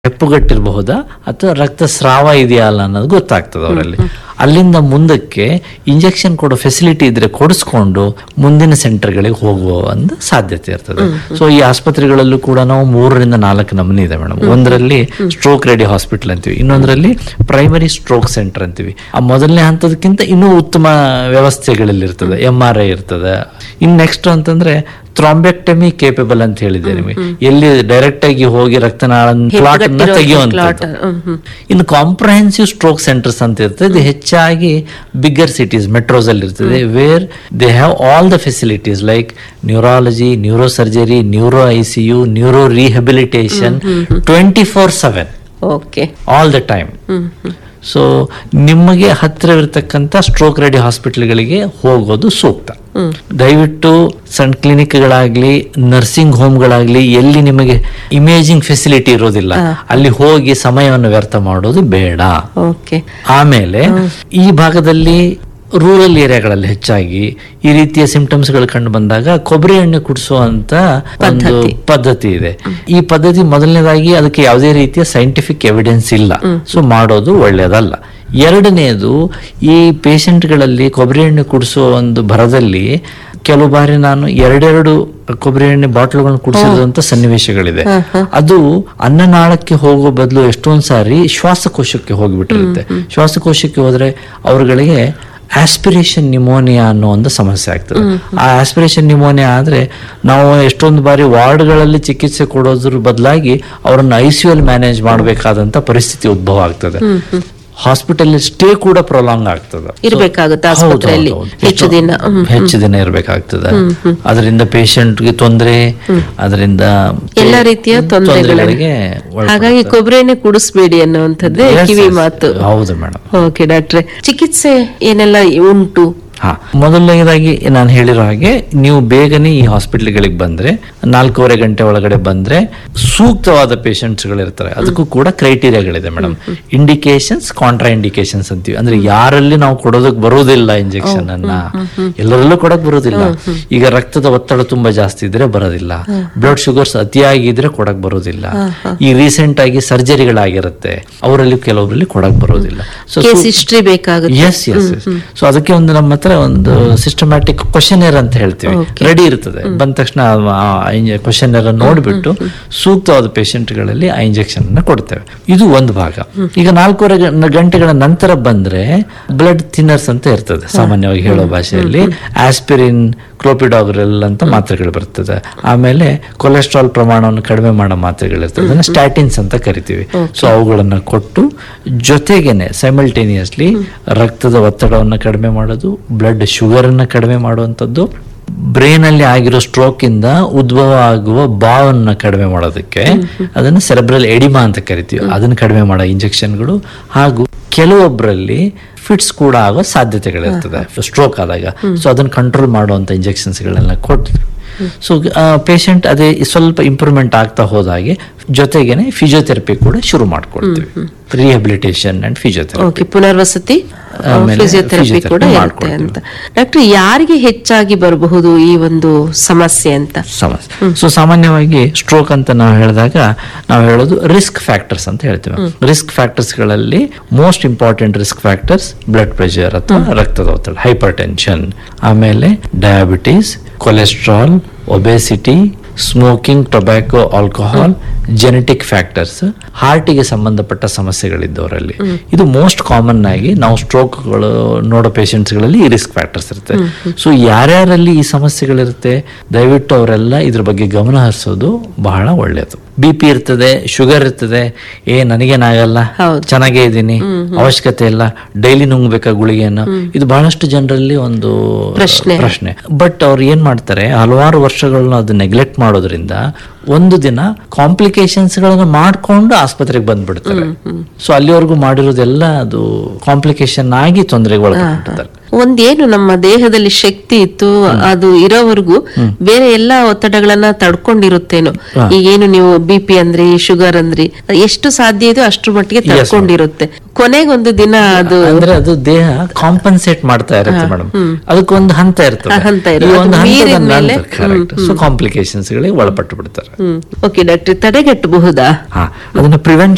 ಹೆಪ್ಪುಗಟ್ಟಿರಬಹುದಾ ಅಥವಾ ರಕ್ತಸ್ರಾವ ಇದೆಯಾ ಅಲ್ಲ ಅನ್ನೋದು ಗೊತ್ತಾಗ್ತದೆ ಅವರಲ್ಲಿ ಅಲ್ಲಿಂದ ಮುಂದಕ್ಕೆ ಇಂಜೆಕ್ಷನ್ ಕೊಡೋ ಫೆಸಿಲಿಟಿ ಇದ್ರೆ ಕೊಡಿಸ್ಕೊಂಡು ಮುಂದಿನ ಸೆಂಟರ್ಗಳಿಗೆ ಹೋಗುವ ಒಂದು ಸಾಧ್ಯತೆ ಇರ್ತದೆ ಸೊ ಈ ಆಸ್ಪತ್ರೆಗಳಲ್ಲೂ ಕೂಡ ನಾವು ಮೂರರಿಂದ ನಾಲ್ಕು ನಮೂನೆ ಇದೆ ಮೇಡಮ್ ಒಂದರಲ್ಲಿ ಸ್ಟ್ರೋಕ್ ರೆಡಿ ಹಾಸ್ಪಿಟಲ್ ಅಂತೀವಿ ಇನ್ನೊಂದರಲ್ಲಿ ಪ್ರೈಮರಿ ಸ್ಟ್ರೋಕ್ ಸೆಂಟರ್ ಅಂತೀವಿ ಆ ಮೊದಲನೇ ಹಂತದಕ್ಕಿಂತ ಇನ್ನೂ ಉತ್ತಮ ವ್ಯವಸ್ಥೆಗಳಲ್ಲಿ ಇರ್ತದೆ ಎಂ ಆರ್ ಐ ಇರ್ತದೆ ಇನ್ ನೆಕ್ಸ್ಟ್ ಅಂತಂದ್ರೆ ಥ್ರಾಂಬೆಕ್ಟಮಿ ಕೇಪಬಲ್ ಅಂತ ಹೇಳಿದೆ ನಿಮಗೆ ಎಲ್ಲಿ ಡೈರೆಕ್ಟ್ ಆಗಿ ಹೋಗಿ ರಕ್ತನಾಳ ಕ್ಲಾಟ್ ಅನ್ನ ತೆಗೆಯುವಂಥದ್ದು ಇನ್ನು ಕಾಂಪ್ರಹೆನ್ಸಿವ್ ಸ್ಟ್ರೋಕ್ ಸೆಂಟರ್ಸ್ ಅಂತ ಇರ್ತದೆ ಇದು ಹೆಚ್ಚಾಗಿ ಬಿಗ್ಗರ್ ಸಿಟೀಸ್ ಮೆಟ್ರೋಸ್ ಅಲ್ಲಿ ಇರ್ತದೆ where they have all the facilities like neurology neuro surgery neuro I C U neuro rehabilitation twenty four seven okay all the time so ನಿಮಗೆ ಹತ್ತಿರವಿರ್ತಕ್ಕಂಥ ಸ್ಟ್ರೋಕ್ ರೆಡಿ ಹಾಸ್ಪಿಟಲ್ಗಳಿಗೆ ಹೋಗೋದು ಸೂಕ್ತ ದಯವಿಟ್ಟು ಸಣ್ಣ ಕ್ಲಿನಿಕ್ಗಳಾಗ್ಲಿ ನರ್ಸಿಂಗ್ ಹೋಮ್ಗಳಾಗ್ಲಿ ಎಲ್ಲಿ ನಿಮಗೆ ಇಮೇಜಿಂಗ್ ಫೆಸಿಲಿಟಿ ಇರೋದಿಲ್ಲ ಅಲ್ಲಿ ಹೋಗಿ ಸಮಯವನ್ನು ವ್ಯರ್ಥ ಮಾಡೋದು ಬೇಡ ಓಕೆ ಆಮೇಲೆ ಈ ಭಾಗದಲ್ಲಿ ರೂರಲ್ ಏರಿಯಾಗಳಲ್ಲಿ ಹೆಚ್ಚಾಗಿ ಈ ರೀತಿಯ ಸಿಂಪ್ಟಮ್ಸ್ ಗಳು ಕಂಡು ಬಂದಾಗ ಕೊಬ್ಬರಿ ಎಣ್ಣೆ ಕುಡಿಸುವಂತ ಒಂದು ಪದ್ಧತಿ ಇದೆ ಈ ಪದ್ಧತಿ ಮೊದಲನೇದಾಗಿ ಅದಕ್ಕೆ ಯಾವುದೇ ರೀತಿಯ ಸೈಂಟಿಫಿಕ್ ಎವಿಡೆನ್ಸ್ ಇಲ್ಲ ಸೊ ಮಾಡೋದು ಒಳ್ಳೆಯದಲ್ಲ ಎರಡನೆಯದು ಈ ಪೇಷಂಟ್ಗಳಲ್ಲಿ ಕೊಬ್ಬರಿ ಎಣ್ಣೆ ಕುಡಿಸುವ ಒಂದು ಭರದಲ್ಲಿ ಕೆಲವು ಬಾರಿ ನಾನು ಎರಡೆರಡು ಕೊಬ್ಬರಿ ಎಣ್ಣೆ ಬಾಟ್ಲುಗಳನ್ನು ಕುಡಿಸಿದಂತ ಸನ್ನಿವೇಶಗಳಿದೆ ಅದು ಅನ್ನನಾಳಕ್ಕೆ ಹೋಗೋ ಬದಲು ಎಷ್ಟೊಂದ್ ಸಾರಿ ಶ್ವಾಸಕೋಶಕ್ಕೆ ಹೋಗಿಬಿಟ್ಟಿರುತ್ತೆ ಶ್ವಾಸಕೋಶಕ್ಕೆ ಹೋದ್ರೆ ಅವರುಗಳಿಗೆ ಆಸ್ಪಿರೇಷನ್ ನಿಮೋನಿಯಾ ಅನ್ನೋ ಒಂದು ಸಮಸ್ಯೆ ಆಗ್ತದೆ ಆ ಆಸ್ಪಿರೇಷನ್ ನಿಮೋನಿಯಾ ಆದ್ರೆ ನಾವು ಎಷ್ಟೊಂದು ಬಾರಿ ವಾರ್ಡ್ಗಳಲ್ಲಿ ಚಿಕಿತ್ಸೆ ಕೊಡೋದ್ರ ಬದಲಾಗಿ ಅವರನ್ನು ಐ ಸಿ ಅಲ್ಲಿ ಮ್ಯಾನೇಜ್ ಮಾಡಬೇಕಾದಂತ ಪರಿಸ್ಥಿತಿ ಉದ್ಭವ ಆಗ್ತದೆ ಹಾಸ್ಪಿಟಲ್ ಸ್ಟೇ ಕೂಡ ಪ್ರೊಲಾಂಗ್ ಆಗ್ತದೆ ಇರ್ಬೇಕಾಗುತ್ತೆ ಹೌದು, ಆಸ್ಪತ್ರೆಯಲ್ಲಿ ಹೌದು, ಹೌದು. ಹೆಚ್ಚು ದಿನ ಹ್ಮ್. ಹೆಚ್ಚು ದಿನ ಇರಬೇಕಾಗ್ತದೆ ಅದರಿಂದ ಪೇಷಂಟ್ಗೆ ತೊಂದರೆ ಅದರಿಂದ ಎಲ್ಲ ರೀತಿಯ ತೊಂದರೆಗಳಿಗೆ ತೊಂದರೆಗಳಿಗೆ ಒಳಪಡ್ತಾರೆ. ಹಾಗಾಗಿ ಕೊಬ್ಬರಿ ಎಣ್ಣೆ ಕುಡಿಸ್ಬೇಡಿ ಅನ್ನುವಂಥದ್ದೇ Yes, ಕಿವಿ yes. ಮಾತು ಹೌದು ಮೇಡಮ್ ಓಕೆ ಡಾಕ್ಟ್ರೆ ಚಿಕಿತ್ಸೆ ಏನೆಲ್ಲ ಉಂಟು ಹಾ ಮೊದಲನೇದಾಗಿ ನಾನು ಹೇಳಿರೋ ಹಾಗೆ ನೀವು ಬೇಗನೆ ಈ ಹಾಸ್ಪಿಟ್ಲ್ಗಳಿಗೆ ಬಂದ್ರೆ ನಾಲ್ಕೂವರೆ ಗಂಟೆ ಒಳಗಡೆ ಬಂದ್ರೆ ಸೂಕ್ತವಾದ ಪೇಷಂಟ್ಸ್ ಇರ್ತಾರೆ ಅದಕ್ಕೂ ಕೂಡ ಕ್ರೈಟೀರಿಯಾಗಳಿದೆ ಮೇಡಮ್ ಇಂಡಿಕೇಶನ್ಸ್ ಕಾಂಟ್ರಾ ಇಂಡಿಕೇಶನ್ಸ್ ಅಂತೀವಿ ಅಂದ್ರೆ ಯಾರಲ್ಲಿ ನಾವು ಕೊಡೋದಕ್ಕೆ ಬರೋದಿಲ್ಲ ಇಂಜೆಕ್ಷನ್ ಅನ್ನ ಎಲ್ಲರಲ್ಲೂ ಕೊಡಕ್ ಬರೋದಿಲ್ಲ ಈಗ ರಕ್ತದ ಒತ್ತಡ ತುಂಬಾ ಜಾಸ್ತಿ ಇದ್ರೆ ಬರೋದಿಲ್ಲ ಬ್ಲಡ್ ಶುಗರ್ಸ್ ಅತಿಯಾಗಿದ್ರೆ ಕೊಡಕ್ ಬರೋದಿಲ್ಲ ಈ ರೀಸೆಂಟ್ ಆಗಿ ಸರ್ಜರಿಗಳಾಗಿರುತ್ತೆ ಅವರಲ್ಲಿ ಕೆಲವರಲ್ಲಿ ಕೊಡಕ್ ಬರೋದಿಲ್ಲ ಸೊ ಕೇಸ್ ಹಿಸ್ಟ್ರಿ ಬೇಕಾಗುತ್ತೆ ಎಸ್ ಎಸ್ ಎಸ್ ಸೊ ಅದಕ್ಕೆ ಒಂದು ನಮ್ಮ ಹತ್ರ ಒಂದು ಸಿಸ್ಟಮ್ಯಾಟಿಕ್ ಕ್ವಶನೇರ್ ಅಂತ ಹೇಳ್ತೀವಿ ರೆಡಿ ಇರ್ತದೆ ಬಂದ ತಕ್ಷಣ ಕ್ವಶನೇರ್ ನೋಡ್ಬಿಟ್ಟು ಸೂಕ್ತವಾದ ಪೇಷಂಟ್ಗಳಲ್ಲಿ ಆ ಇಂಜೆಕ್ಷನ್ ಅನ್ನ ಕೊಡ್ತೇವೆ ಇದು ಒಂದು ಭಾಗ ಈಗ ನಾಲ್ಕೂವರೆ ಗ- ಗಂಟೆಗಳ ನಂತರ ಬಂದ್ರೆ ಬ್ಲಡ್ ಥಿನ್ನರ್ಸ್ ಅಂತ ಇರ್ತದೆ ಸಾಮಾನ್ಯವಾಗಿ ಹೇಳೋ ಭಾಷೆಯಲ್ಲಿ ಆಸ್ಪಿರಿನ್ ಕ್ಲೋಪಿಡಾಗ್ರಲ್ ಅಂತ ಮಾತ್ರೆಗಳು ಬರ್ತದೆ ಆಮೇಲೆ ಕೊಲೆಸ್ಟ್ರಾಲ್ ಪ್ರಮಾಣವನ್ನು ಕಡಿಮೆ ಮಾಡೋ ಮಾತ್ರೆಗಳಿರ್ತದೆ ಅದನ್ನ ಸ್ಟ್ಯಾಟಿನ್ಸ್ ಅಂತ ಕರಿತೀವಿ ಸೊ ಅವುಗಳನ್ನ ಕೊಟ್ಟು ಜೊತೆಗೇನೆ ಸೈಮಲ್ಟೇನಿಯಸ್ಲಿ ರಕ್ತದ ಒತ್ತಡವನ್ನು ಕಡಿಮೆ ಮಾಡೋದು ಬ್ಲಡ್ ಶುಗರ್ ಅನ್ನ ಕಡಿಮೆ ಮಾಡುವಂಥದ್ದು ಬ್ರೈನ್ ಅಲ್ಲಿ ಆಗಿರೋ ಸ್ಟ್ರೋಕ್ ಇಂದ ಉದ್ಭವ ಆಗುವ ಬಾವನ್ನ ಕಡಿಮೆ ಮಾಡೋದಕ್ಕೆ ಅದನ್ನ ಸೆರೆಬ್ರಲ್ ಎಡಿಮಾ ಅಂತ ಕರಿತೀವಿ ಅದನ್ನ ಕಡಿಮೆ ಮಾಡೋ ಇಂಜೆಕ್ಷನ್ಗಳು ಹಾಗೂ ಕೆಲವೊಬ್ಬರಲ್ಲಿ ಫಿಟ್ಸ್ ಕೂಡ ಆಗೋ ಸಾಧ್ಯತೆಗಳಿರ್ತದೆ ಸ್ಟ್ರೋಕ್ ಆದಾಗ ಸೊ ಅದನ್ನ ಕಂಟ್ರೋಲ್ ಮಾಡುವಂತ ಇಂಜೆಕ್ಷನ್ಸ್ಗಳನ್ನ ಕೊಟ್ಟು ಸೊ ಪೇಷಂಟ್ ಅದೇ ಸ್ವಲ್ಪ ಇಂಪ್ರೂವ್ಮೆಂಟ್ ಆಗ್ತಾ ಹೋದಾಗೆ ಜೊತೆಗೇನೆ ಫಿಸಿಯೋಥೆರಪಿ ಕೂಡ ಶುರು ಮಾಡ್ಕೊಳ್ತೀವಿ ರಿಹಬಿಲಿಟೇಷನ್ ಅಂಡ್ ಫಿಸಿಯೋಥೆರಪಿ ಓಕೆ ಪುನರ್ವಸತಿ ಆಮೇಲೆ ಫಿಸಿಯೋಥೆರಪಿ physiotherapy ಕೂಡ ಇರುತ್ತೆ ಮಾಡ್ಕೊಳ್ತೀವಿ. ಅಂತ ಡಾಕ್ಟರ್ ಯಾರಿಗೆ ಹೆಚ್ಚಾಗಿ ಬರಬಹುದು ಈ ಒಂದು ಸಮಸ್ಯೆ ಅಂತ ಸಮಸ್ಯೆ ಸೊ ಸಾಮಾನ್ಯವಾಗಿ ಸ್ಟ್ರೋಕ್ ಅಂತ ನಾವು ಹೇಳಿದಾಗ ನಾವು ಹೇಳೋದು ರಿಸ್ಕ್ ಫ್ಯಾಕ್ಟರ್ಸ್ ಅಂತ ಹೇಳ್ತೀವಿ ರಿಸ್ಕ್ ಫ್ಯಾಕ್ಟರ್ಸ್ ಗಳಲ್ಲಿ most important risk factors blood pressure ಅಥವಾ ರಕ್ತದ ಒತ್ತಡ ಹೈಪರ್ ಟೆನ್ಷನ್ ಆಮೇಲೆ diabetes cholesterol obesity smoking tobacco alcohol genetic factors ಹಾರ್ಟಿಗೆ ಸಂಬಂಧಪಟ್ಟ ಸಮಸ್ಯೆಗಳಿದ್ದವರಲ್ಲಿ ಇದು ಮೋಸ್ಟ್ ಕಾಮನ್ ಆಗಿ ನಾವು ಸ್ಟ್ರೋಕ್ಗಳು ನೋಡೋ ಪೇಷಂಟ್ಸ್ಗಳಲ್ಲಿ ಈ ರಿಸ್ಕ್ ಫ್ಯಾಕ್ಟರ್ಸ್ ಇರುತ್ತೆ ಸೊ ಯಾರ್ಯಾರಲ್ಲಿ ಈ ಸಮಸ್ಯೆಗಳಿರುತ್ತೆ ದಯವಿಟ್ಟು ಅವರೆಲ್ಲ ಇದ್ರ ಬಗ್ಗೆ ಗಮನ ಹರಿಸೋದು ಬಹಳ ಒಳ್ಳೆಯದು ಬಿ ಪಿ ಇರ್ತದೆ ಶುಗರ್ ಇರ್ತದೆ ಏ ನನಗೇನಾಗಲ್ಲ ಹೌದು. ಚೆನ್ನಾಗೇ ಇದ್ದೀನಿ ಅವಶ್ಯಕತೆ ಇಲ್ಲ ಡೈಲಿ ನುಂಗ್ಬೇಕಾ ಗುಳಿಗೆಯನ್ನು ಇದು ಬಹಳಷ್ಟು ಜನರಲ್ಲಿ ಒಂದು ಪ್ರಶ್ನೆ. ಪ್ರಶ್ನೆ ಬಟ್ ಅವ್ರು ಏನ್ ಮಾಡ್ತಾರೆ ಹಲವಾರು ವರ್ಷಗಳನ್ನ ಅದು ನೆಗ್ಲೆಕ್ಟ್ ಮಾಡೋದ್ರಿಂದ ಒಂದು ದಿನ ಕಾಂಪ್ಲಿಕೇಶನ್ಸ್ ಗಳನ್ನ ಮಾಡ್ಕೊಂಡು ಆಸ್ಪತ್ರೆಗೆ ಬಂದ್ಬಿಡ್ತಾರೆ ಸೊ ಅಲ್ಲಿವರೆಗೂ ಮಾಡಿರೋದೆಲ್ಲ ಅದು ಕಾಂಪ್ಲಿಕೇಶನ್ ಆಗಿ ತೊಂದರೆಗೆ ಒಳಪಡ್ತಾರೆ ಒಂದೇನು ನಮ್ಮ ದೇಹದಲ್ಲಿ ಶಕ್ತಿ ಇತ್ತು ಅದು ಇರೋವರೆಗೂ ಬೇರೆ ಎಲ್ಲಾ ಒತ್ತಡಗಳನ್ನ ತಡ್ಕೊಂಡಿರುತ್ತೇನೋ ಈಗೇನು ನೀವು ಬಿ ಪಿ ಅಂದ್ರಿ ಶುಗರ್ ಅಂದ್ರಿ ಎಷ್ಟು ಸಾಧ್ಯ ಇದೆಯೋ ಅಷ್ಟ್ರ ಮಟ್ಟಿಗೆ ತಡ್ಕೊಂಡಿರುತ್ತೆ ಕೊನೆಗೊಂದು ದಿನ ಅದು ಅಂದ್ರೆ ಅದು ದೇಹ ಕಾಂಪನ್ಸೇಟ್ ಮಾಡ್ತಾ ಇರುತ್ತೆ ಮೇಡಮ್ ಅದಕ್ಕೊಂದು ಹಂತ ಇರ್ತದೆ ಆ ಹಂತ ಈ ಇರುತ್ತೆ. ಒಂದು ಅದು ಹಂತದ ಮೀರಿದ್ಮೇಲೆ, ನಂತರ ಕರೆಕ್ಟ್ ಸೊ ಕಾಂಪ್ಲಿಕೇಶನ್ಸ್ ಗಳಿಗೆ ಒಳಪಟ್ಟು ಬಿಡ್ತಾರೆ ಹ್ಮ್ ಓಕೆ ಡಾಕ್ಟರ್ ತಡೆಗಟ್ಟಬಹುದಾ ಹಾ ಅದನ್ನ ಪ್ರಿವೆನ್ಷನ್